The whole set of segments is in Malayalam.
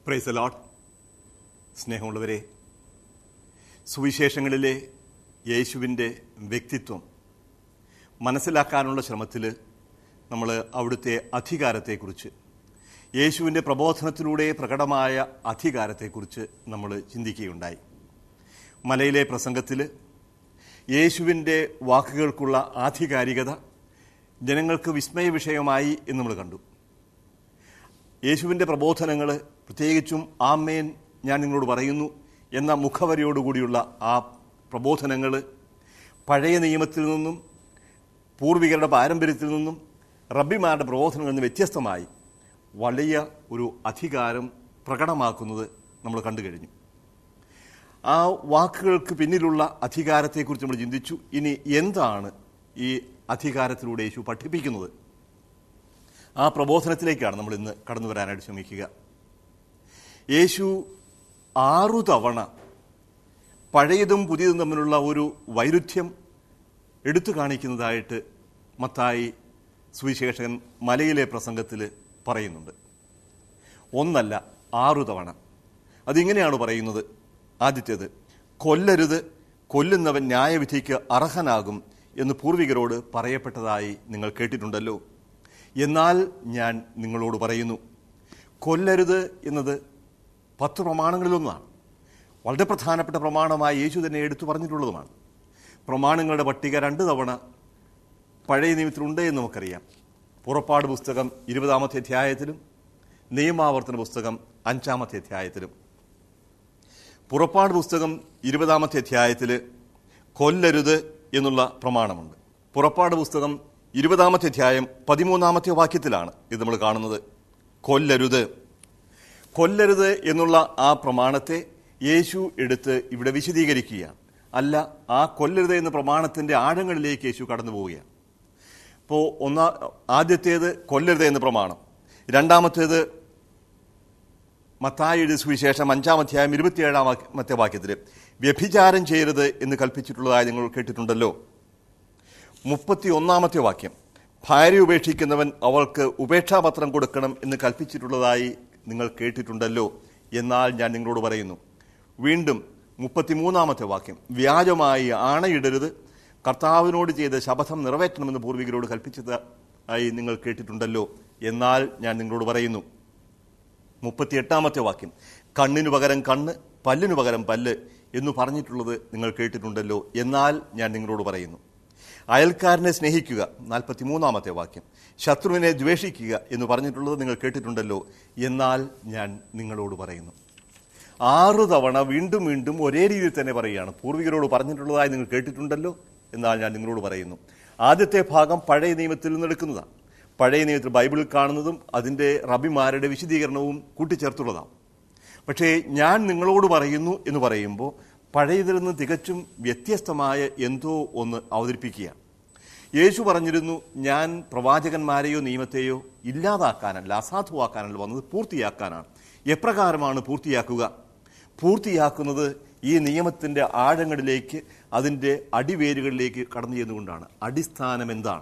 പ്രൈസ് ലോട്ട് സ്നേഹമുള്ളവരെ സുവിശേഷങ്ങളിലെ യേശുവിൻ്റെ വ്യക്തിത്വം മനസ്സിലാക്കാനുള്ള ശ്രമത്തിൽ നമ്മൾ അവിടുത്തെ അധികാരത്തെക്കുറിച്ച് യേശുവിൻ്റെ പ്രബോധനത്തിലൂടെ പ്രകടമായ അധികാരത്തെക്കുറിച്ച് നമ്മൾ ചിന്തിക്കുകയുണ്ടായി മലയിലെ പ്രസംഗത്തിൽ യേശുവിൻ്റെ വാക്കുകൾക്കുള്ള ആധികാരികത ജനങ്ങൾക്ക് വിസ്മയ വിഷയമായി എന്ന് നമ്മൾ കണ്ടു യേശുവിൻ്റെ പ്രബോധനങ്ങൾ പ്രത്യേകിച്ചും ആമേൻ ഞാൻ നിങ്ങളോട് പറയുന്നു എന്ന മുഖവരിയോടുകൂടിയുള്ള ആ പ്രബോധനങ്ങൾ പഴയ നിയമത്തിൽ നിന്നും പൂർവികരുടെ പാരമ്പര്യത്തിൽ നിന്നും റബ്ബിമാരുടെ പ്രബോധനങ്ങളിൽ നിന്ന് വ്യത്യസ്തമായി വലിയ ഒരു അധികാരം പ്രകടമാക്കുന്നത് നമ്മൾ കണ്ടു കഴിഞ്ഞു ആ വാക്കുകൾക്ക് പിന്നിലുള്ള അധികാരത്തെക്കുറിച്ച് നമ്മൾ ചിന്തിച്ചു ഇനി എന്താണ് ഈ അധികാരത്തിലൂടെ യേശു പഠിപ്പിക്കുന്നത് ആ പ്രബോധനത്തിലേക്കാണ് നമ്മൾ ഇന്ന് കടന്നു വരാനായിട്ട് ശ്രമിക്കുക യേശു ആറു തവണ പഴയതും പുതിയതും തമ്മിലുള്ള ഒരു വൈരുദ്ധ്യം എടുത്തു കാണിക്കുന്നതായിട്ട് മത്തായി സുവിശേഷകൻ മലയിലെ പ്രസംഗത്തിൽ പറയുന്നുണ്ട് ഒന്നല്ല ആറു തവണ അതിങ്ങനെയാണ് പറയുന്നത് ആദ്യത്തേത് കൊല്ലരുത് കൊല്ലുന്നവൻ ന്യായവിധിക്ക് അർഹനാകും എന്ന് പൂർവികരോട് പറയപ്പെട്ടതായി നിങ്ങൾ കേട്ടിട്ടുണ്ടല്ലോ എന്നാൽ ഞാൻ നിങ്ങളോട് പറയുന്നു കൊല്ലരുത് എന്നത് പത്ത് പ്രമാണങ്ങളിലൊന്നാണ് വളരെ പ്രധാനപ്പെട്ട പ്രമാണമായി യേശു തന്നെ എടുത്തു പറഞ്ഞിട്ടുള്ളതുമാണ് പ്രമാണങ്ങളുടെ പട്ടിക രണ്ട് തവണ പഴയ നിയമത്തിലുണ്ട് എന്ന് നമുക്കറിയാം പുറപ്പാട് പുസ്തകം ഇരുപതാമത്തെ അധ്യായത്തിലും നിയമാവർത്തന പുസ്തകം അഞ്ചാമത്തെ അധ്യായത്തിലും പുറപ്പാട് പുസ്തകം ഇരുപതാമത്തെ അധ്യായത്തിൽ കൊല്ലരുത് എന്നുള്ള പ്രമാണമുണ്ട് പുറപ്പാട് പുസ്തകം ഇരുപതാമത്തെ അധ്യായം പതിമൂന്നാമത്തെ വാക്യത്തിലാണ് ഇത് നമ്മൾ കാണുന്നത് കൊല്ലരുത് കൊല്ലരുത് എന്നുള്ള ആ പ്രമാണത്തെ യേശു എടുത്ത് ഇവിടെ വിശദീകരിക്കുകയാണ് അല്ല ആ കൊല്ലരുത് എന്ന പ്രമാണത്തിന്റെ ആഴങ്ങളിലേക്ക് യേശു കടന്നു പോവുകയാണ് ഇപ്പോൾ ഒന്നാ ആദ്യത്തേത് കൊല്ലരുത് എന്ന പ്രമാണം രണ്ടാമത്തേത് മത്തായിയുടെ സുവിശേഷം അഞ്ചാം അധ്യായം ഇരുപത്തിയേഴാമത്തെ വാക്യത്തിൽ വ്യഭിചാരം ചെയ്യരുത് എന്ന് കൽപ്പിച്ചിട്ടുള്ളതായി നിങ്ങൾ കേട്ടിട്ടുണ്ടല്ലോ മുപ്പത്തി ഒന്നാമത്തെ വാക്യം ഭാര്യ ഉപേക്ഷിക്കുന്നവൻ അവൾക്ക് ഉപേക്ഷാപത്രം കൊടുക്കണം എന്ന് കൽപ്പിച്ചിട്ടുള്ളതായി നിങ്ങൾ കേട്ടിട്ടുണ്ടല്ലോ എന്നാൽ ഞാൻ നിങ്ങളോട് പറയുന്നു വീണ്ടും മുപ്പത്തിമൂന്നാമത്തെ വാക്യം വ്യാജമായി ആണയിടരുത് കർത്താവിനോട് ചെയ്ത ശപഥം നിറവേറ്റണമെന്ന് പൂർവികരോട് കൽപ്പിച്ചതായി നിങ്ങൾ കേട്ടിട്ടുണ്ടല്ലോ എന്നാൽ ഞാൻ നിങ്ങളോട് പറയുന്നു മുപ്പത്തിയെട്ടാമത്തെ വാക്യം കണ്ണിനു പകരം കണ്ണ് പല്ലിനു പകരം പല്ല് എന്ന് പറഞ്ഞിട്ടുള്ളത് നിങ്ങൾ കേട്ടിട്ടുണ്ടല്ലോ എന്നാൽ ഞാൻ നിങ്ങളോട് പറയുന്നു അയൽക്കാരനെ സ്നേഹിക്കുക നാൽപ്പത്തി മൂന്നാമത്തെ വാക്യം ശത്രുവിനെ ദ്വേഷിക്കുക എന്ന് പറഞ്ഞിട്ടുള്ളത് നിങ്ങൾ കേട്ടിട്ടുണ്ടല്ലോ എന്നാൽ ഞാൻ നിങ്ങളോട് പറയുന്നു ആറു തവണ വീണ്ടും വീണ്ടും ഒരേ രീതിയിൽ തന്നെ പറയുകയാണ് പൂർവികരോട് പറഞ്ഞിട്ടുള്ളതായി നിങ്ങൾ കേട്ടിട്ടുണ്ടല്ലോ എന്നാൽ ഞാൻ നിങ്ങളോട് പറയുന്നു ആദ്യത്തെ ഭാഗം പഴയ നിയമത്തിൽ നിന്ന് എടുക്കുന്നതാണ് പഴയ നിയമത്തിൽ ബൈബിളിൽ കാണുന്നതും അതിൻ്റെ റബിമാരുടെ വിശദീകരണവും കൂട്ടിച്ചേർത്തുള്ളതാണ് പക്ഷേ ഞാൻ നിങ്ങളോട് പറയുന്നു എന്ന് പറയുമ്പോൾ പഴയതിൽ നിന്ന് തികച്ചും വ്യത്യസ്തമായ എന്തോ ഒന്ന് അവതരിപ്പിക്കുകയാണ് യേശു പറഞ്ഞിരുന്നു ഞാൻ പ്രവാചകന്മാരെയോ നിയമത്തെയോ ഇല്ലാതാക്കാനല്ല അസാധുവാക്കാനല്ല വന്നത് പൂർത്തിയാക്കാനാണ് എപ്രകാരമാണ് പൂർത്തിയാക്കുക പൂർത്തിയാക്കുന്നത് ഈ നിയമത്തിൻ്റെ ആഴങ്ങളിലേക്ക് അതിൻ്റെ അടിവേരുകളിലേക്ക് കടന്നു ചെന്നുകൊണ്ടാണ് അടിസ്ഥാനം എന്താണ്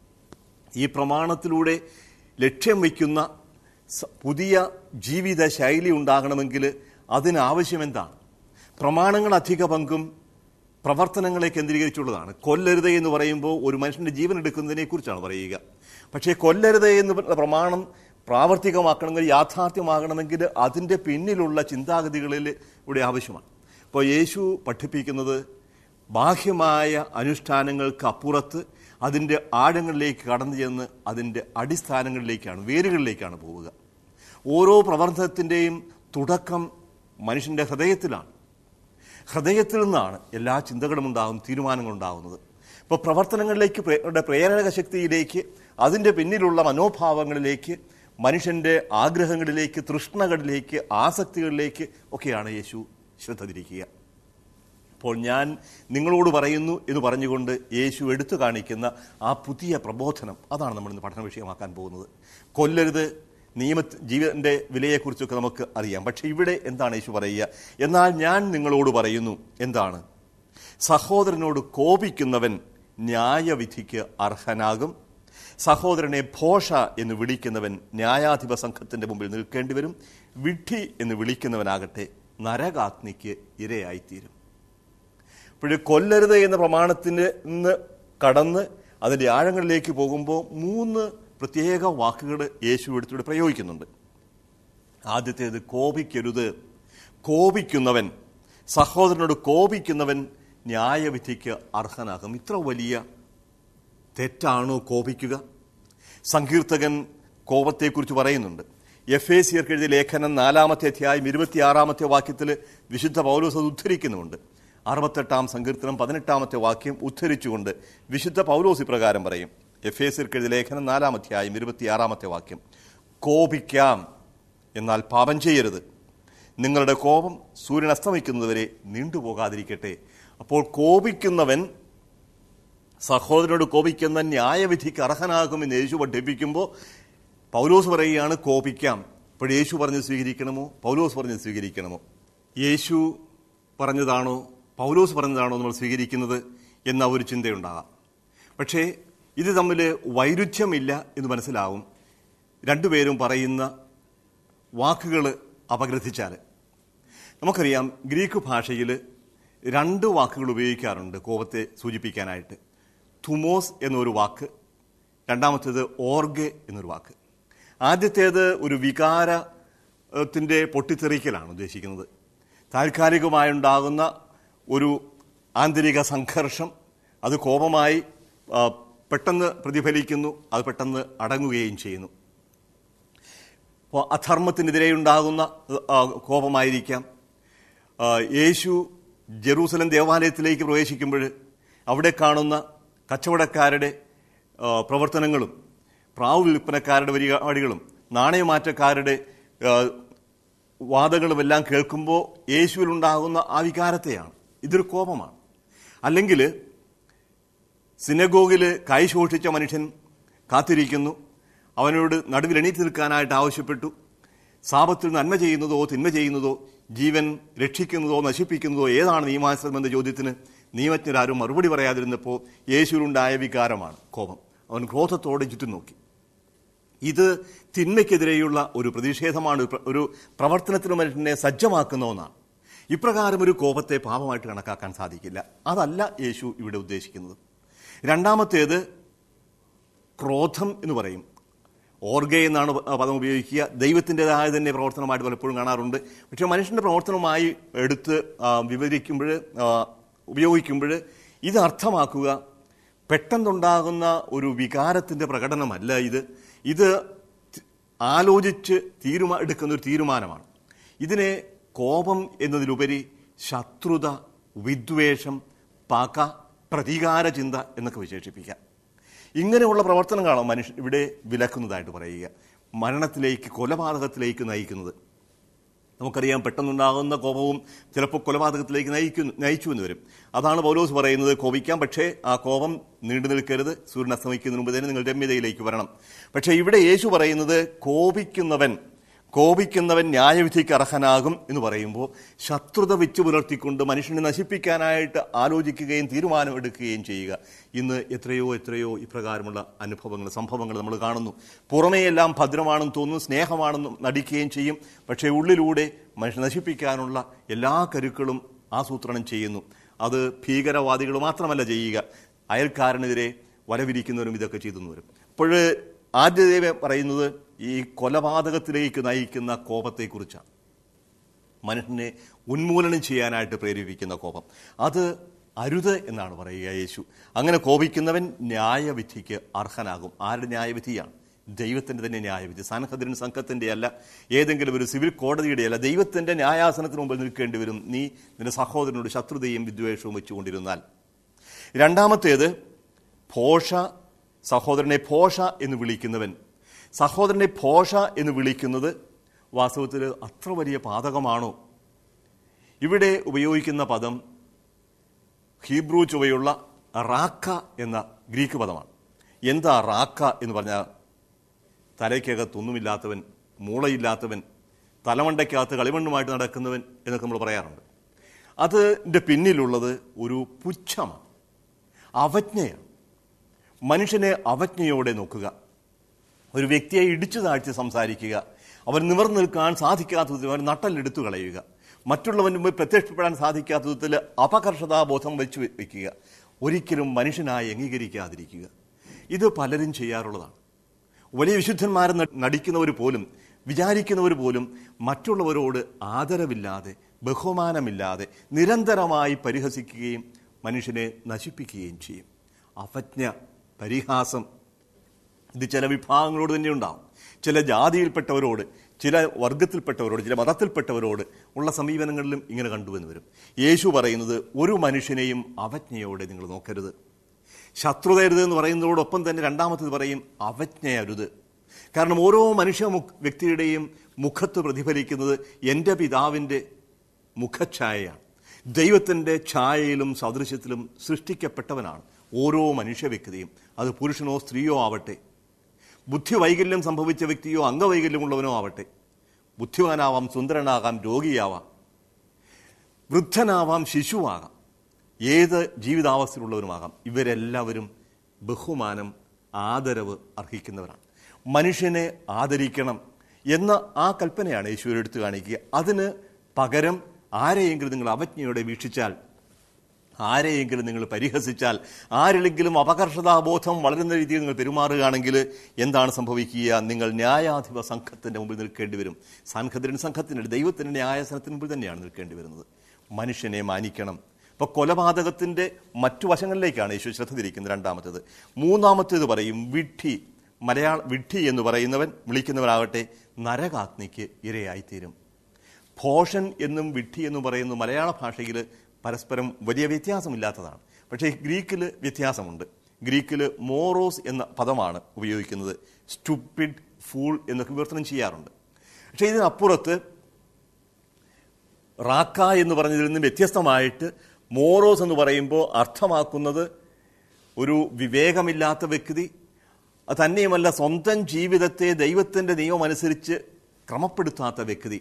ഈ പ്രമാണത്തിലൂടെ ലക്ഷ്യം വയ്ക്കുന്ന സ- പുതിയ ജീവിത ശൈലി ഉണ്ടാകണമെങ്കിൽ അതിനാവശ്യം എന്താണ് പ്രമാണങ്ങൾ അധിക പങ്കും പ്രവർത്തനങ്ങളെ കേന്ദ്രീകരിച്ചുള്ളതാണ് കൊല്ലരുത് എന്ന് പറയുമ്പോൾ ഒരു മനുഷ്യന്റെ ജീവൻ എടുക്കുന്നതിനെ കുറിച്ചാണ് പറയുക പക്ഷേ കൊല്ലരുത് എന്ന് പറഞ്ഞ പ്രമാണം പ്രാവർത്തികമാക്കണമെങ്കിൽ യാഥാർത്ഥ്യമാകണമെങ്കിൽ അതിൻ്റെ പിന്നിലുള്ള ചിന്താഗതികളിൽ ഇവിടെ ആവശ്യമാണ് അപ്പോൾ യേശു പഠിപ്പിക്കുന്നത് ബാഹ്യമായ അനുഷ്ഠാനങ്ങൾക്ക് അപ്പുറത്ത് അതിൻ്റെ ആഴങ്ങളിലേക്ക് കടന്നു ചെന്ന് അതിൻ്റെ അടിസ്ഥാനങ്ങളിലേക്കാണ് വേരുകളിലേക്കാണ് പോവുക ഓരോ പ്രവർത്തനത്തിൻ്റെയും തുടക്കം മനുഷ്യൻ്റെ ഹൃദയത്തിലാണ് ഹൃദയത്തിൽ നിന്നാണ് എല്ലാ ചിന്തകളും ഉണ്ടാകും തീരുമാനങ്ങളും ഉണ്ടാകുന്നത് ഇപ്പോൾ പ്രവർത്തനങ്ങളിലേക്ക് പ്രേ- യുടെ പ്രേരക ശക്തിയിലേക്ക് അതിൻ്റെ പിന്നിലുള്ള മനോഭാവങ്ങളിലേക്ക് മനുഷ്യൻ്റെ ആഗ്രഹങ്ങളിലേക്ക് തൃഷ്ണകളിലേക്ക് ആസക്തികളിലേക്ക് ഒക്കെയാണ് യേശു ശ്രദ്ധ തിരിക്കുക അപ്പോൾ ഞാൻ നിങ്ങളോട് പറയുന്നു എന്ന് പറഞ്ഞുകൊണ്ട് യേശു എടുത്തു കാണിക്കുന്ന ആ പുതിയ പ്രബോധനം അതാണ് നമ്മൾ ഇന്ന് പഠന വിഷയമാക്കാൻ പോകുന്നത് കൊല്ലരുത് നിയമ ജീവന്റെ വിലയെക്കുറിച്ചൊക്കെ നമുക്ക് അറിയാം പക്ഷെ ഇവിടെ എന്താണ് യേശു പറയുക എന്നാൽ ഞാൻ നിങ്ങളോട് പറയുന്നു എന്താണ് സഹോദരനോട് കോപിക്കുന്നവൻ ന്യായവിധിക്ക് അർഹനാകും സഹോദരനെ ഭോഷ എന്ന് വിളിക്കുന്നവൻ ന്യായാധിപ സംഘത്തിന്റെ മുമ്പിൽ നിൽക്കേണ്ടി വരും വിഡ്ഢി എന്ന് വിളിക്കുന്നവനാകട്ടെ നരകാഗ്നിക്ക് ഇരയായിത്തീരും ഇപ്പോഴും കൊല്ലരുത് എന്ന പ്രമാണത്തിന് നിന്ന് കടന്ന് അതിൻ്റെ ആഴങ്ങളിലേക്ക് പോകുമ്പോൾ മൂന്ന് പ്രത്യേക വാക്കുകൾ യേശു എടുത്തിവിടെ പ്രയോഗിക്കുന്നുണ്ട് ആദ്യത്തേത് കോപിക്കരുത് കോപിക്കുന്നവൻ സഹോദരനോട് കോപിക്കുന്നവൻ ന്യായവിധിക്ക് അർഹനാകും ഇത്ര വലിയ തെറ്റാണോ കോപിക്കുക സങ്കീർത്തകൻ കോപത്തെക്കുറിച്ച് പറയുന്നുണ്ട് എഫ് എ സിയർക്ക് എഴുതിയ ലേഖനം നാലാമത്തെ അധ്യായം ഇരുപത്തിയാറാമത്തെ വാക്യത്തിൽ വിശുദ്ധ പൗലോസ് അത് ഉദ്ധരിക്കുന്നുമുണ്ട് അറുപത്തെട്ടാം സങ്കീർത്തനം പതിനെട്ടാമത്തെ വാക്യം ഉദ്ധരിച്ചുകൊണ്ട് വിശുദ്ധ പൗലോസ് ഇപ്രകാരം പറയും എഫ് എ സിയർക്ക് എഴുതിയ ലേഖനം നാലാം അധ്യായം ഇരുപത്തിയാറാമത്തെ വാക്യം കോപിക്കാം എന്നാൽ പാപം ചെയ്യരുത് നിങ്ങളുടെ കോപം സൂര്യൻ അസ്തമിക്കുന്നതുവരെ നീണ്ടുപോകാതിരിക്കട്ടെ അപ്പോൾ കോപിക്കുന്നവൻ സഹോദരനോട് കോപിക്കുന്ന ന്യായവിധിക്ക് അർഹനാകുമെന്ന് യേശു പഠിപ്പിക്കുമ്പോൾ പൗലോസ് പറയുകയാണ് കോപിക്കാം അപ്പോൾ യേശു പറഞ്ഞത് സ്വീകരിക്കണമോ പൗലോസ് പറഞ്ഞത് സ്വീകരിക്കണമോ യേശു പറഞ്ഞതാണോ പൗലോസ് പറഞ്ഞതാണോ നമ്മൾ സ്വീകരിക്കുന്നത് എന്ന ഒരു ചിന്തയുണ്ടാകാം പക്ഷേ ഇത് തമ്മിൽ വൈരുദ്ധ്യമില്ല എന്ന് മനസ്സിലാവും രണ്ടുപേരും പറയുന്ന വാക്കുകൾ അപഗ്രഥിച്ചാൽ നമുക്കറിയാം ഗ്രീക്ക് ഭാഷയിൽ രണ്ട് വാക്കുകൾ ഉപയോഗിക്കാറുണ്ട് കോപത്തെ സൂചിപ്പിക്കാനായിട്ട് തുമോസ് എന്നൊരു വാക്ക് രണ്ടാമത്തേത് ഓർഗെ എന്നൊരു വാക്ക് ആദ്യത്തേത് ഒരു വികാരത്തിൻ്റെ പൊട്ടിത്തെറിക്കലാണ് ഉദ്ദേശിക്കുന്നത് താൽക്കാലികമായുണ്ടാകുന്ന ഒരു ആന്തരിക സംഘർഷം അത് കോപമായി ആ, പെട്ടെന്ന് പ്രതിഫലിക്കുന്നു അത് പെട്ടെന്ന് അടങ്ങുകയും ചെയ്യുന്നു അപ്പോൾ അധർമ്മത്തിനെതിരെ ഉണ്ടാകുന്ന ആ, കോപമായിരിക്കാം ആ, യേശു ജെറൂസലം ദേവാലയത്തിലേക്ക് പ്രവേശിക്കുമ്പോൾ അവിടെ കാണുന്ന കച്ചവടക്കാരുടെ ആ, പ്രവർത്തനങ്ങളും പ്രാവ് വിൽപ്പനക്കാരുടെ പരിപാടികളും നാണയമാറ്റക്കാരുടെ ആ, വാദങ്ങളും എല്ലാം കേൾക്കുമ്പോൾ യേശുവിലുണ്ടാകുന്ന ആ വികാരത്തെയാണ് ഇതൊരു കോപമാണ് അല്ലെങ്കിൽ സിനഗോഗിൽ കൈ ശോഷിച്ച മനുഷ്യൻ കാത്തിരിക്കുന്നു അവനോട് നടുവിൽ എണീറ്റ് നിൽക്കാനായിട്ട് ആവശ്യപ്പെട്ടു സാപത്തിൽ നന്മ ചെയ്യുന്നതോ തിന്മ ചെയ്യുന്നതോ ജീവൻ രക്ഷിക്കുന്നതോ നശിപ്പിക്കുന്നതോ ഏതാണ് നിയമാനുസൃതം എന്ന ചോദ്യത്തിന് നിയമജ്ഞരാരും മറുപടി പറയാതിരുന്നപ്പോൾ യേശുവിലുണ്ടായ വികാരമാണ് കോപം അവൻ ക്രോധത്തോടെ ചുറ്റും നോക്കി ഇത് തിന്മയ്ക്കെതിരെയുള്ള ഒരു പ്രതിഷേധമാണ് ഒരു പ്ര- ഒരു പ്രവർത്തനത്തിന് മനുഷ്യനെ സജ്ജമാക്കുന്ന ഒന്നാണ് ഇപ്രകാരം ഒരു കോപത്തെ പാപമായിട്ട് കണക്കാക്കാൻ സാധിക്കില്ല അതല്ല യേശു ഇവിടെ ഉദ്ദേശിക്കുന്നത് രണ്ടാമത്തേത് ക്രോധം എന്ന് പറയും ഓർഗെ എന്നാണ് പ- പദം ഉപയോഗിക്കുക ദൈവത്തിൻ്റെതായ തന്നെ പ്രവർത്തനമായിട്ട് പലപ്പോഴും കാണാറുണ്ട് പക്ഷേ മനുഷ്യൻ്റെ പ്രവർത്തനമായി എടുത്ത് ആ, വിവരിക്കുമ്പോൾ ആ, ഉപയോഗിക്കുമ്പോൾ ഇത് അർത്ഥമാക്കുക പെട്ടെന്നുണ്ടാകുന്ന ഒരു വികാരത്തിൻ്റെ പ്രകടനമല്ല ഇത് ഇത് തി- ആലോചിച്ച് തീരുമാ എടുക്കുന്ന ഒരു തീരുമാനമാണ് ഇതിനെ കോപം എന്നതിലുപരി ശത്രുത വിദ്വേഷം പക പ്രതികാര ചിന്ത എന്നൊക്കെ വിശേഷിപ്പിക്കാം ഇങ്ങനെയുള്ള പ്രവർത്തനങ്ങളാണ് മനുഷ്യൻ ഇവിടെ വിലക്കുന്നതായിട്ട് പറയുക മരണത്തിലേക്ക് കൊലപാതകത്തിലേക്ക് നയിക്കുന്നത് നമുക്കറിയാം പെട്ടെന്നുണ്ടാകുന്ന കോപവും ചിലപ്പോൾ കൊലപാതകത്തിലേക്ക് നയിക്കുന്നു നയിച്ചു എന്ന് വരും അതാണ് പൗലോസ് പറയുന്നത് കോപിക്കാം പക്ഷേ ആ കോപം നീണ്ടു നിൽക്കരുത് സൂര്യൻ അസ്തമിക്കുന്നതിന് മുമ്പ് തന്നെ നിങ്ങൾ രമ്യതയിലേക്ക് വരണം പക്ഷേ ഇവിടെ യേശു പറയുന്നത് കോപിക്കുന്നവൻ കോപിക്കുന്നവൻ ന്യായവിധിക്ക് അർഹനാകും എന്ന് പറയുമ്പോൾ ശത്രുത വെച്ച് പുലർത്തിക്കൊണ്ട് മനുഷ്യനെ നശിപ്പിക്കാനായിട്ട് ആലോചിക്കുകയും തീരുമാനമെടുക്കുകയും ചെയ്യുക ഇന്ന് എത്രയോ എത്രയോ ഇപ്രകാരമുള്ള അനുഭവങ്ങൾ സംഭവങ്ങൾ നമ്മൾ കാണുന്നു പുറമേയെല്ലാം ഭദ്രമാണെന്ന് തോന്നുന്നു സ്നേഹമാണെന്നും നടിക്കുകയും ചെയ്യും പക്ഷേ ഉള്ളിലൂടെ മനുഷ്യനെ നശിപ്പിക്കാനുള്ള എല്ലാ കരുക്കളും ആസൂത്രണം ചെയ്യുന്നു അത് ഭീകരവാദികൾ മാത്രമല്ല ചെയ്യുക അയൽക്കാരനെതിരെ വലവിരിക്കുന്നവരും ഇതൊക്കെ ചെയ്തു വരും അപ്പോൾ ആദ്യദേവ പറയുന്നത് ഈ കൊലപാതകത്തിലേക്ക് നയിക്കുന്ന കോപത്തെക്കുറിച്ചാണ് മനുഷ്യനെ ഉന്മൂലനം ചെയ്യാനായിട്ട് പ്രേരിപ്പിക്കുന്ന കോപം അത് അരുത് എന്നാണ് പറയുക യേശു അങ്ങനെ കോപിക്കുന്നവൻ ന്യായവിധിക്ക് അർഹനാകും ആരുടെ ന്യായവിധിയാണ് ദൈവത്തിൻ്റെ തന്നെ ന്യായവിധി സാനഹദ്രൻ സംഘത്തിൻ്റെ അല്ല ഏതെങ്കിലും ഒരു സിവിൽ കോടതിയുടെ അല്ല ദൈവത്തിൻ്റെ ന്യായാസനത്തിന് മുമ്പിൽ നിൽക്കേണ്ടി വരും നീ നിന്റെ സഹോദരനോട് ശത്രുതയും വിദ്വേഷവും വെച്ചുകൊണ്ടിരുന്നാൽ രണ്ടാമത്തേത് ഭോഷ സഹോദരനെ ഭോഷ എന്ന് വിളിക്കുന്നവൻ സഹോദരനെ ഭോഷ എന്ന് വിളിക്കുന്നത് വാസ്തവത്തിൽ അത്ര വലിയ പാതകമാണോ ഇവിടെ ഉപയോഗിക്കുന്ന പദം ഹീബ്രു ചുവയുള്ള റാക്ക എന്ന ഗ്രീക്ക് പദമാണ് എന്താ റാക്ക എന്ന് പറഞ്ഞാൽ തലയ്ക്കകത്തൊന്നുമില്ലാത്തവൻ മൂളയില്ലാത്തവൻ തലമണ്ടയ്ക്കകത്ത് കളിമണ്ണുമായിട്ട് നടക്കുന്നവൻ എന്നൊക്കെ നമ്മൾ പറയാറുണ്ട് അതിൻ്റെ പിന്നിലുള്ളത് ഒരു പുച്ഛമാണ് അവജ്ഞയാണ് മനുഷ്യനെ അവജ്ഞയോടെ നോക്കുക ഒരു വ്യക്തിയെ ഇടിച്ചു താഴ്ത്തി സംസാരിക്കുക അവൻ നിവർന്നു നിൽക്കാൻ സാധിക്കാത്ത വിധത്തിൽ അവൻ നട്ടലെടുത്തു കളയുക മറ്റുള്ളവന് മുമ്പിൽ പ്രത്യക്ഷപ്പെടാൻ സാധിക്കാത്ത വിധത്തിൽ അപകർഷതാബോധം വെച്ച് വെക്കുക ഒരിക്കലും മനുഷ്യനായി അംഗീകരിക്കാതിരിക്കുക ഇത് പലരും ചെയ്യാറുള്ളതാണ് വലിയ വിശുദ്ധന്മാരെ ന- നടിക്കുന്നവർ പോലും വിചാരിക്കുന്നവർ പോലും മറ്റുള്ളവരോട് ആദരവില്ലാതെ ബഹുമാനമില്ലാതെ നിരന്തരമായി പരിഹസിക്കുകയും മനുഷ്യനെ നശിപ്പിക്കുകയും ചെയ്യും അവജ്ഞ പരിഹാസം ഇത് ചില വിഭാഗങ്ങളോട് തന്നെ ഉണ്ടാവും ചില ജാതിയിൽപ്പെട്ടവരോട് ചില വർഗത്തിൽപ്പെട്ടവരോട് ചില മതത്തിൽപ്പെട്ടവരോട് ഉള്ള സമീപനങ്ങളിലും ഇങ്ങനെ കണ്ടുവന്ന് വരും യേശു പറയുന്നത് ഒരു മനുഷ്യനെയും അവജ്ഞയോടെ നിങ്ങൾ നോക്കരുത് ശത്രുതയരുത് എന്ന് പറയുന്നതോടൊപ്പം തന്നെ രണ്ടാമത്തത് പറയും അവജ്ഞയരുത് കാരണം ഓരോ മനുഷ്യ മുഖ- വ്യക്തിയുടെയും മുഖത്ത് പ്രതിഫലിക്കുന്നത് എൻ്റെ പിതാവിൻ്റെ മുഖഛായയാണ് ദൈവത്തിൻ്റെ ഛായയിലും സദൃശ്യത്തിലും സൃഷ്ടിക്കപ്പെട്ടവനാണ് ഓരോ മനുഷ്യ വ്യക്തിയും അത് പുരുഷനോ സ്ത്രീയോ ആവട്ടെ ബുദ്ധിവൈകല്യം സംഭവിച്ച വ്യക്തിയോ അംഗവൈകല്യമുള്ളവനോ ആവട്ടെ ബുദ്ധിമാനാവാം സുന്ദരനാകാം രോഗിയാവാം വൃദ്ധനാവാം ശിശുവാകാം ഏത് ജീവിതാവസ്ഥയിലുള്ളവരുമാകാം ഇവരെല്ലാവരും ബഹുമാനം ആദരവ് അർഹിക്കുന്നവരാണ് മനുഷ്യനെ ആദരിക്കണം എന്ന ആ കൽപ്പനയാണ് യേശു എടുത്തു കാണിക്കുക അതിന് പകരം ആരെയെങ്കിലും നിങ്ങൾ അവജ്ഞയോടെ വീക്ഷിച്ചാൽ ആരെയെങ്കിലും നിങ്ങൾ പരിഹസിച്ചാൽ ആരിലെങ്കിലും അപകർഷതാബോധം വളരുന്ന രീതിയിൽ നിങ്ങൾ പെരുമാറുകയാണെങ്കിൽ എന്താണ് സംഭവിക്കുക നിങ്ങൾ ന്യായാധിപ സംഘത്തിന്റെ മുമ്പിൽ നിൽക്കേണ്ടി വരും സംഘത്തിന് സംഘത്തിന് ദൈവത്തിന്റെ ന്യായാസനത്തിന് മുമ്പിൽ തന്നെയാണ് നിൽക്കേണ്ടി വരുന്നത് മനുഷ്യനെ മാനിക്കണം ഇപ്പൊ കൊലപാതകത്തിന്റെ മറ്റു വശങ്ങളിലേക്കാണ് യേശു ശ്രദ്ധ തിരിക്കുന്നത് രണ്ടാമത്തേത് മൂന്നാമത്തേത് പറയും വിഡ്ഢി മലയാള വിഡ്ഢി എന്ന് പറയുന്നവൻ വിളിക്കുന്നവരാകട്ടെ നരകാഗ്നിക്ക് ഇരയായിത്തീരും ഭോഷൻ എന്നും വിഡ്ഢി എന്നും പറയുന്ന മലയാള ഭാഷയിൽ പരസ്പരം വലിയ വ്യത്യാസമില്ലാത്തതാണ് പക്ഷേ ഗ്രീക്കിൽ വ്യത്യാസമുണ്ട് ഗ്രീക്കിൽ മോറോസ് എന്ന പദമാണ് ഉപയോഗിക്കുന്നത് സ്റ്റുപ്പിഡ് ഫൂൾ എന്നൊക്കെ വിവർത്തനം ചെയ്യാറുണ്ട് പക്ഷേ ഇതിനപ്പുറത്ത് റാക്ക എന്ന് പറഞ്ഞതിൽ നിന്നും വ്യത്യസ്തമായിട്ട് മോറോസ് എന്ന് പറയുമ്പോൾ അർത്ഥമാക്കുന്നത് ഒരു വിവേകമില്ലാത്ത വ്യക്തി അത് തന്നെയുമല്ല സ്വന്തം ജീവിതത്തെ ദൈവത്തിൻ്റെ നിയമം അനുസരിച്ച് ക്രമപ്പെടുത്താത്ത വ്യക്തി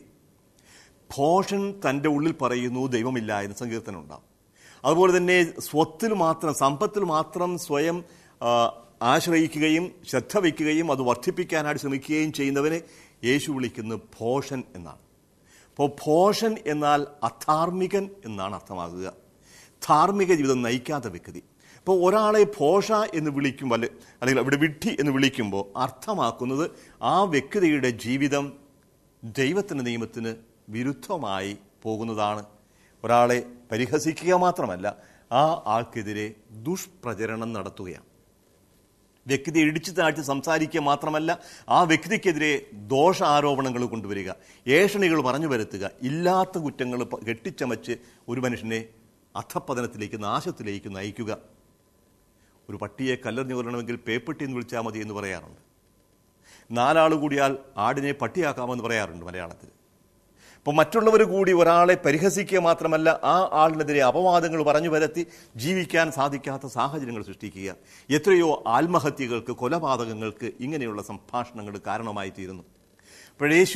ഭോഷൻ തൻ്റെ ഉള്ളിൽ പറയുന്നു ദൈവമില്ല എന്ന് സങ്കീർത്തനം ഉണ്ടാവും അതുപോലെ തന്നെ സ്വത്തിൽ മാത്രം സമ്പത്തിൽ മാത്രം സ്വയം ആ, ആശ്രയിക്കുകയും ശ്രദ്ധ വയ്ക്കുകയും അത് വർദ്ധിപ്പിക്കാനായിട്ട് ശ്രമിക്കുകയും ചെയ്യുന്നവനെ യേശു വിളിക്കുന്നത് ഭോഷൻ എന്നാണ് അപ്പോൾ ഭോഷൻ എന്നാൽ അധാർമികൻ എന്നാണ് അർത്ഥമാകുക ധാർമ്മിക ജീവിതം നയിക്കാത്ത വ്യക്തി ഇപ്പോൾ ഒരാളെ ഭോഷ എന്ന് വിളിക്കുമ്പോൾ അല്ലെ അല്ലെങ്കിൽ അവിടെ വിഡ്ഢി എന്ന് വിളിക്കുമ്പോൾ അർത്ഥമാക്കുന്നത് ആ വ്യക്തിയുടെ ജീവിതം ദൈവത്തിൻ്റെ നിയമത്തിന് വിരുദ്ധമായി പോകുന്നതാണ് ഒരാളെ പരിഹസിക്കുക മാത്രമല്ല ആ ആൾക്കെതിരെ ദുഷ്പ്രചരണം നടത്തുകയാണ് വ്യക്തിയെ ഇടിച്ചു താഴ്ത്തി സംസാരിക്കുക മാത്രമല്ല ആ വ്യക്തിക്കെതിരെ ദോഷ ആരോപണങ്ങൾ കൊണ്ടുവരിക ഏഷണികൾ പറഞ്ഞു വരുത്തുക ഇല്ലാത്ത കുറ്റങ്ങൾ പ- കെട്ടിച്ചമച്ച് ഒരു മനുഷ്യനെ അധപ്പതനത്തിലേക്ക് നാശത്തിലേക്ക് നയിക്കുക ഒരു പട്ടിയെ കല്ലെറിഞ്ഞു കൊല്ലണമെങ്കിൽ പേപ്പെട്ടി എന്ന് വിളിച്ചാൽ മതി എന്ന് പറയാറുണ്ട് നാലാൾ കൂടിയാൽ ആടിനെ പട്ടിയാക്കാമെന്ന് പറയാറുണ്ട് മലയാളത്തിൽ അപ്പോൾ മറ്റുള്ളവർ കൂടി ഒരാളെ പരിഹസിക്കുക മാത്രമല്ല ആ ആളിനെതിരെ അപവാദങ്ങൾ പറഞ്ഞു വരത്തി ജീവിക്കാൻ സാധിക്കാത്ത സാഹചര്യങ്ങൾ സൃഷ്ടിക്കുക എത്രയോ ആത്മഹത്യകൾക്ക് കൊലപാതകങ്ങൾക്ക് ഇങ്ങനെയുള്ള സംഭാഷണങ്ങൾ കാരണമായി തീരുന്നു അപ്പോഴേശു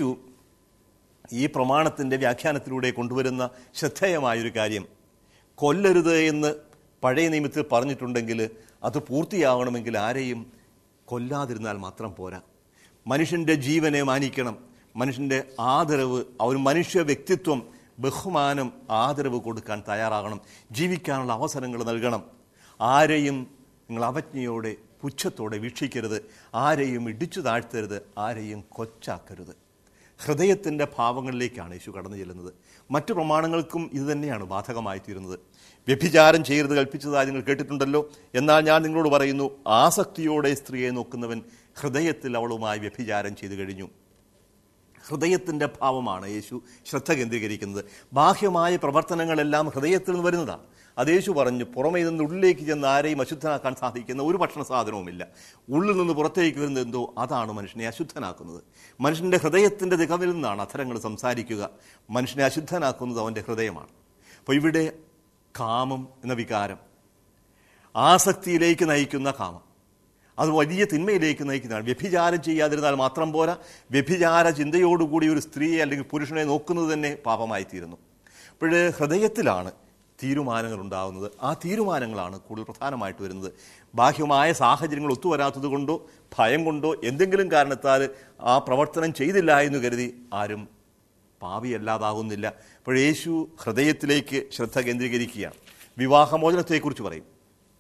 ഈ പ്രമാണത്തിൻ്റെ വ്യാഖ്യാനത്തിലൂടെ കൊണ്ടുവരുന്ന ശ്രദ്ധേയമായൊരു കാര്യം കൊല്ലരുത് എന്ന് പഴയ നിയമത്തിൽ പറഞ്ഞിട്ടുണ്ടെങ്കിൽ അത് പൂർത്തിയാവണമെങ്കിൽ ആരെയും കൊല്ലാതിരുന്നാൽ മാത്രം പോരാ മനുഷ്യൻ്റെ ജീവനെ മാനിക്കണം മനുഷ്യൻ്റെ ആദരവ് ആ ഒരു മനുഷ്യ വ്യക്തിത്വം ബഹുമാനം ആദരവ് കൊടുക്കാൻ തയ്യാറാകണം ജീവിക്കാനുള്ള അവസരങ്ങൾ നൽകണം ആരെയും നിങ്ങൾ അവജ്ഞയോടെ പുച്ഛത്തോടെ വീക്ഷിക്കരുത് ആരെയും ഇടിച്ചു താഴ്ത്തരുത് ആരെയും കൊച്ചാക്കരുത് ഹൃദയത്തിൻ്റെ ഭാവങ്ങളിലേക്കാണ് യേശു കടന്നു ചെല്ലുന്നത് മറ്റു പ്രമാണങ്ങൾക്കും ഇത് തന്നെയാണ് ബാധകമായി തീരുന്നത് വ്യഭിചാരം ചെയ്യരുത് കൽപ്പിച്ചതായി നിങ്ങൾ കേട്ടിട്ടുണ്ടല്ലോ എന്നാൽ ഞാൻ നിങ്ങളോട് പറയുന്നു ആസക്തിയോടെ സ്ത്രീയെ നോക്കുന്നവൻ ഹൃദയത്തിൽ അവളുമായി വ്യഭിചാരം ചെയ്തു കഴിഞ്ഞു ഹൃദയത്തിൻ്റെ ഭാവമാണ് യേശു ശ്രദ്ധ കേന്ദ്രീകരിക്കുന്നത് ബാഹ്യമായ പ്രവർത്തനങ്ങളെല്ലാം ഹൃദയത്തിൽ നിന്ന് വരുന്നതാണ് അത് യേശു പറഞ്ഞു പുറമേ നിന്ന് ഉള്ളിലേക്ക് ചെന്ന് ആരെയും അശുദ്ധനാക്കാൻ സാധിക്കുന്ന ഒരു ഭക്ഷണ സാധനവുമില്ല ഉള്ളിൽ നിന്ന് പുറത്തേക്ക് വരുന്നത് എന്തോ അതാണ് മനുഷ്യനെ അശുദ്ധനാക്കുന്നത് മനുഷ്യൻ്റെ ഹൃദയത്തിൻ്റെ തികവിൽ നിന്നാണ് അധരങ്ങൾ സംസാരിക്കുക മനുഷ്യനെ അശുദ്ധനാക്കുന്നത് അവൻ്റെ ഹൃദയമാണ് അപ്പോൾ ഇവിടെ കാമം എന്ന വികാരം ആസക്തിയിലേക്ക് നയിക്കുന്ന കാമം അത് വലിയ തിന്മയിലേക്ക് നയിക്കുന്നതാണ് വ്യഭിചാരം ചെയ്യാതിരുന്നാൽ മാത്രം പോരാ വ്യഭിചാര ചിന്തയോടുകൂടി ഒരു സ്ത്രീയെ അല്ലെങ്കിൽ പുരുഷനെ നോക്കുന്നത് തന്നെ പാപമായി തീരുന്നു അപ്പോൾ ഹൃദയത്തിലാണ് തീരുമാനങ്ങൾ ഉണ്ടാകുന്നത് ആ തീരുമാനങ്ങളാണ് കൂടുതൽ പ്രധാനമായിട്ട് വരുന്നത് ബാഹ്യമായ സാഹചര്യങ്ങൾ ഒത്തുവരാത്തത് കൊണ്ടോ ഭയം കൊണ്ടോ എന്തെങ്കിലും കാരണത്താൽ ആ പ്രവർത്തനം ചെയ്തില്ല എന്ന് കരുതി ആരും പാപിയല്ലാതാകുന്നില്ല അപ്പോൾ യേശു ഹൃദയത്തിലേക്ക് ശ്രദ്ധ കേന്ദ്രീകരിക്കുകയാണ് വിവാഹമോചനത്തെക്കുറിച്ച് പറയും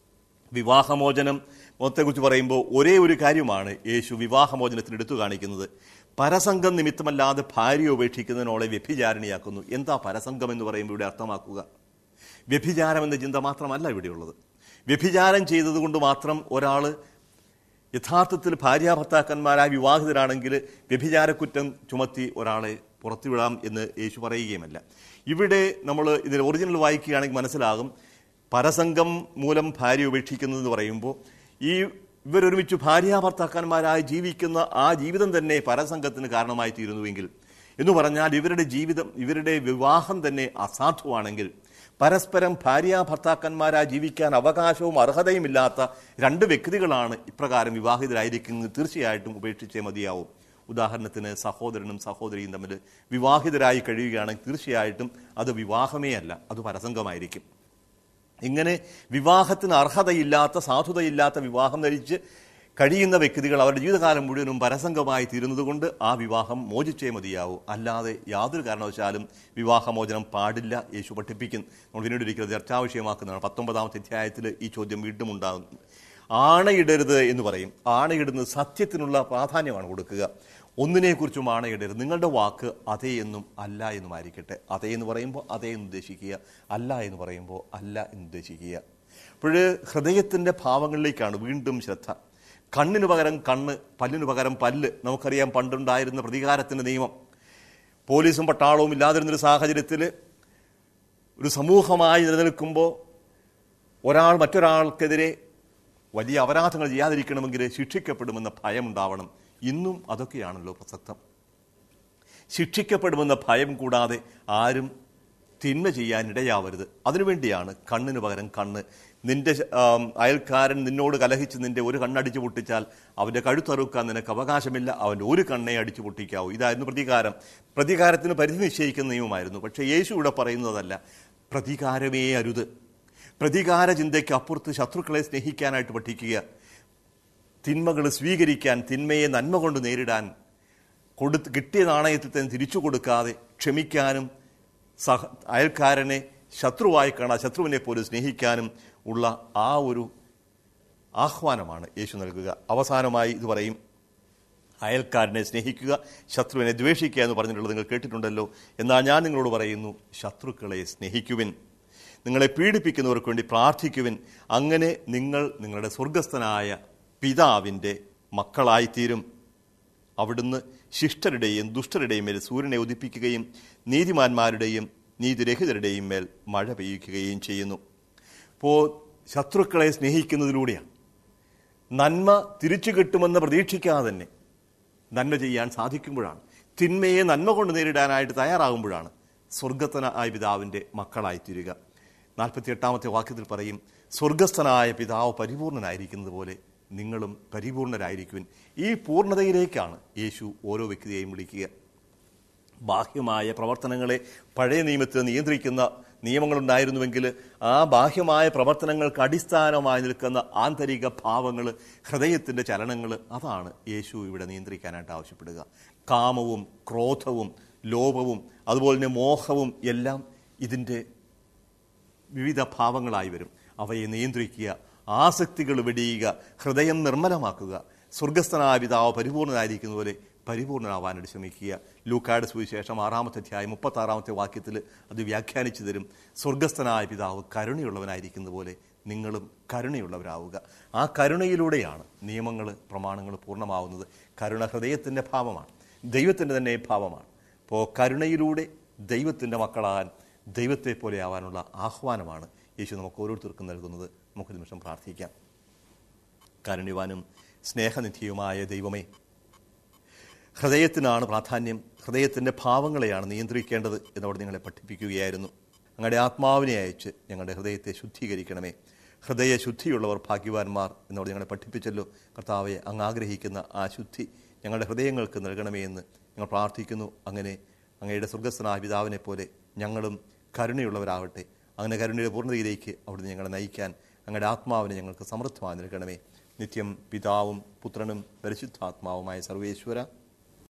വിവാഹമോചനം കുറിച്ച് പറയുമ്പോൾ ഒരേ ഒരു കാര്യമാണ് യേശു വിവാഹമോചനത്തിന് എടുത്തു കാണിക്കുന്നത് പരസംഗം നിമിത്തമല്ലാതെ ഭാര്യ ഉപേക്ഷിക്കുന്നതിനോളെ വ്യഭിചാരിണിയാക്കുന്നു എന്താ പരസംഗം എന്ന് പറയുമ്പോൾ ഇവിടെ അർത്ഥമാക്കുക വ്യഭിചാരം എന്ന ചിന്ത മാത്രമല്ല ഇവിടെയുള്ളത് വ്യഭിചാരം ചെയ്തതുകൊണ്ട് മാത്രം ഒരാൾ യഥാർത്ഥത്തിൽ ഭാര്യാഭർത്താക്കന്മാരായ വിവാഹിതരാണെങ്കിൽ വ്യഭിചാരക്കുറ്റം ചുമത്തി ഒരാളെ പുറത്തുവിടാം എന്ന് യേശു പറയുകയുമല്ല ഇവിടെ നമ്മൾ ഇതിൽ ഒറിജിനൽ വായിക്കുകയാണെങ്കിൽ മനസ്സിലാകും പരസംഗം മൂലം ഭാര്യ ഉപേക്ഷിക്കുന്നതെന്ന് പറയുമ്പോൾ ഈ ഇവരൊരുമിച്ച് ഭാര്യാഭർത്താക്കന്മാരായി ജീവിക്കുന്ന ആ ജീവിതം തന്നെ പരസംഗത്തിന് കാരണമായി തീരുന്നുവെങ്കിൽ എന്ന് പറഞ്ഞാൽ ഇവരുടെ ജീവിതം ഇവരുടെ വിവാഹം തന്നെ അസാധുവാണെങ്കിൽ പരസ്പരം ഭാര്യാഭർത്താക്കന്മാരായി ജീവിക്കാൻ അവകാശവും അർഹതയുമില്ലാത്ത രണ്ട് വ്യക്തികളാണ് ഇപ്രകാരം വിവാഹിതരായിരിക്കുന്നത് തീർച്ചയായിട്ടും ഉപേക്ഷിച്ചേ മതിയാവും ഉദാഹരണത്തിന് സഹോദരനും സഹോദരിയും തമ്മിൽ വിവാഹിതരായി കഴിയുകയാണെങ്കിൽ തീർച്ചയായിട്ടും അത് വിവാഹമേ അല്ല അത് പരസംഗമായിരിക്കും ഇങ്ങനെ വിവാഹത്തിന് അർഹതയില്ലാത്ത സാധുതയില്ലാത്ത വിവാഹം ധരിച്ച് കഴിയുന്ന വ്യക്തികൾ അവരുടെ ജീവിതകാലം മുഴുവനും പരസംഗമായി തീരുന്നതുകൊണ്ട് ആ വിവാഹം മോചിച്ചേ മതിയാവൂ അല്ലാതെ യാതൊരു കാരണവശാലും വിവാഹമോചനം പാടില്ല യേശു പഠിപ്പിക്കുന്നു നമ്മൾ പിന്നീട് ഒരിക്കലും ചർച്ചാ വിഷയമാക്കുന്നതാണ് പത്തൊമ്പതാമത്തെ അധ്യായത്തിൽ ഈ ചോദ്യം വീണ്ടും ഉണ്ടാകും ആണയിടരുത് എന്ന് പറയും ആണയിടുന്നത് സത്യത്തിനുള്ള പ്രാധാന്യമാണ് കൊടുക്കുക ഒന്നിനെക്കുറിച്ചും ആണയിടരുത് നിങ്ങളുടെ വാക്ക് അതേ എന്നും അല്ല എന്നുമായിരിക്കട്ടെ അതേ എന്ന് പറയുമ്പോൾ അതേ എന്ന് ഉദ്ദേശിക്കുക അല്ല എന്ന് പറയുമ്പോൾ അല്ല എന്ന് ഉദ്ദേശിക്കുക അപ്പോൾ ഹൃദയത്തിൻ്റെ ഭാവങ്ങളിലേക്കാണ് വീണ്ടും ശ്രദ്ധ കണ്ണിന് പകരം കണ്ണ് പല്ലിന് പകരം പല്ല് നമുക്കറിയാം പണ്ടുണ്ടായിരുന്ന പ്രതികാരത്തിൻ്റെ നിയമം പോലീസും പട്ടാളവും ഇല്ലാതിരുന്നൊരു സാഹചര്യത്തിൽ ഒരു സമൂഹമായി നിലനിൽക്കുമ്പോൾ ഒരാൾ മറ്റൊരാൾക്കെതിരെ വലിയ അപരാധങ്ങൾ ചെയ്യാതിരിക്കണമെങ്കിൽ ശിക്ഷിക്കപ്പെടുമെന്ന ഭയം ഉണ്ടാവണം ഇന്നും അതൊക്കെയാണല്ലോ പ്രസക്തം ശിക്ഷിക്കപ്പെടുമെന്ന ഭയം കൂടാതെ ആരും തിന്മ ചെയ്യാൻ ഇടയാവരുത് അതിനുവേണ്ടിയാണ് കണ്ണിന് പകരം കണ്ണ് നിന്റെ ആം, അയൽക്കാരൻ നിന്നോട് കലഹിച്ച് നിന്റെ ഒരു കണ്ണടിച്ചു പൊട്ടിച്ചാൽ അവന്റെ കഴുത്തറുക്കാൻ നിനക്ക് അവകാശമില്ല അവന്റെ ഒരു കണ്ണേ അടിച്ചു പൊട്ടിക്കാവൂ ഇതായിരുന്നു പ്രതികാരം പ്രതികാരത്തിന് പരിധി നിശ്ചയിക്കുന്ന നിയമമായിരുന്നു പക്ഷേ യേശു ഇവിടെ പറയുന്നതല്ല പ്രതികാരമേ അരുത് പ്രതികാര ചിന്തയ്ക്ക് അപ്പുറത്ത് ശത്രുക്കളെ സ്നേഹിക്കാനായിട്ട് പഠിക്കുക തിന്മകൾ സ്വീകരിക്കാൻ തിന്മയെ നന്മ കൊണ്ട് നേരിടാൻ കൊടുത്ത് കിട്ടിയ നാണയത്തിൽ തന്നെ തിരിച്ചു കൊടുക്കാതെ ക്ഷമിക്കാനും സഹ അയൽക്കാരനെ ശത്രുവായി കാണാൻ ശത്രുവിനെ പോലും സ്നേഹിക്കാനും ഉള്ള ആ ഒരു ആഹ്വാനമാണ് യേശു നൽകുക അവസാനമായി ഇത് പറയും അയൽക്കാരനെ സ്നേഹിക്കുക ശത്രുവിനെ ദ്വേഷിക്കുക എന്ന് പറഞ്ഞിട്ടുള്ളത് നിങ്ങൾ കേട്ടിട്ടുണ്ടല്ലോ എന്നാൽ ഞാൻ നിങ്ങളോട് പറയുന്നു ശത്രുക്കളെ സ്നേഹിക്കുവിൻ നിങ്ങളെ പീഡിപ്പിക്കുന്നവർക്ക് വേണ്ടി പ്രാർത്ഥിക്കുവിൻ അങ്ങനെ നിങ്ങൾ നിങ്ങളുടെ സ്വർഗസ്ഥനായ പിതാവിൻ്റെ മക്കളായിത്തീരും അവിടുന്ന് ശിഷ്ടരുടെയും ദുഷ്ടരുടെയും മേൽ സൂര്യനെ ഉദിപ്പിക്കുകയും നീതിമാന്മാരുടെയും നീതിരഹിതരുടെയും മേൽ മഴ പെയ്യിക്കുകയും ചെയ്യുന്നു അപ്പോൾ ശത്രുക്കളെ സ്നേഹിക്കുന്നതിലൂടെയാണ് നന്മ തിരിച്ചു കിട്ടുമെന്ന് പ്രതീക്ഷിക്കാതെ തന്നെ നന്മ ചെയ്യാൻ സാധിക്കുമ്പോഴാണ് തിന്മയെ നന്മ കൊണ്ട് നേരിടാനായിട്ട് തയ്യാറാകുമ്പോഴാണ് സ്വർഗസ്ഥനായ പിതാവിൻ്റെ മക്കളായിത്തീരുക നാൽപ്പത്തി എട്ടാമത്തെ വാക്യത്തിൽ പറയും സ്വർഗസ്ഥനായ പിതാവ് പരിപൂർണനായിരിക്കുന്നത് പോലെ നിങ്ങളും പരിപൂർണരായിരിക്കുവിൻ ഈ പൂർണ്ണതയിലേക്കാണ് യേശു ഓരോ വ്യക്തിയെയും വിളിക്കുക ബാഹ്യമായ പ്രവർത്തനങ്ങളെ പഴയ നിയമത്തിൽ നിയന്ത്രിക്കുന്ന നിയമങ്ങളുണ്ടായിരുന്നുവെങ്കിൽ ആ ബാഹ്യമായ പ്രവർത്തനങ്ങൾക്ക് അടിസ്ഥാനമായി നിൽക്കുന്ന ആന്തരിക ഭാവങ്ങൾ ഹൃദയത്തിൻ്റെ ചലനങ്ങൾ അതാണ് യേശു ഇവിടെ നിയന്ത്രിക്കാനായിട്ട് ആവശ്യപ്പെടുക കാമവും ക്രോധവും ലോഭവും അതുപോലെ തന്നെ മോഹവും എല്ലാം ഇതിൻ്റെ വിവിധ ഭാവങ്ങളായി വരും അവയെ നിയന്ത്രിക്കുക ആസക്തികൾ വെടിയുക ഹൃദയം നിർമ്മലമാക്കുക സ്വർഗസ്ഥനായ പിതാവ് പരിപൂർണനായിരിക്കുന്ന പോലെ പരിപൂർണനാവാനായിട്ട് ശ്രമിക്കുക ലൂക്കായുടെ സുവിശേഷം ആറാമത്തെ അധ്യായം മുപ്പത്തി ആറാമത്തെ വാക്യത്തിൽ അത് വ്യാഖ്യാനിച്ചു തരും സ്വർഗസ്ഥനായ പിതാവ് കരുണയുള്ളവനായിരിക്കുന്ന പോലെ നിങ്ങളും കരുണയുള്ളവരാവുക ആ കരുണയിലൂടെയാണ് നിയമങ്ങൾ പ്രമാണങ്ങൾ പൂർണ്ണമാവുന്നത് കരുണ ഹൃദയത്തിൻ്റെ ഭാവമാണ് ദൈവത്തിൻ്റെ തന്നെ ഭാവമാണ് അപ്പോൾ കരുണയിലൂടെ ദൈവത്തിൻ്റെ മക്കളാകാൻ ദൈവത്തെ പോലെ ആവാനുള്ള ആഹ്വാനമാണ് യേശു നമുക്ക് ഓരോരുത്തർക്കും നൽകുന്നത് നമുക്ക് ഒരു നിമിഷം പ്രാർത്ഥിക്കാം കാരുണ്യവാനും സ്നേഹനിധിയുമായ ദൈവമേ ഹൃദയത്തിനാണ് പ്രാധാന്യം ഹൃദയത്തിൻ്റെ ഭാവങ്ങളെയാണ് നിയന്ത്രിക്കേണ്ടത് എന്നോട് നിങ്ങളെ പഠിപ്പിക്കുകയായിരുന്നു ഞങ്ങളുടെ ആത്മാവിനെ അയച്ച് ഞങ്ങളുടെ ഹൃദയത്തെ ശുദ്ധീകരിക്കണമേ ഹൃദയ ശുദ്ധിയുള്ളവർ ഭാഗ്യവാന്മാർ എന്നോട് ഞങ്ങളെ പഠിപ്പിച്ചല്ലോ കർത്താവെ അങ്ങ് ആഗ്രഹിക്കുന്ന ആ ശുദ്ധി ഞങ്ങളുടെ ഹൃദയങ്ങൾക്ക് നൽകണമേ എന്ന് ഞങ്ങൾ പ്രാർത്ഥിക്കുന്നു അങ്ങനെ അങ്ങയുടെ സ്വർഗസ്ഥനായ പിതാവിനെ പോലെ ഞങ്ങളും കരുണയുള്ളവരാവട്ടെ അങ്ങനെ കരുണയുടെ പൂർണ്ണതയിലേക്ക് അവിടുന്ന് ഞങ്ങളെ നയിക്കാൻ അങ്ങയുടെ ആത്മാവിനെ ഞങ്ങൾക്ക് സമൃദ്ധമായി നൽകണമേ നിത്യം പിതാവും പുത്രനും പരിശുദ്ധാത്മാവുമായ സർവേശ്വര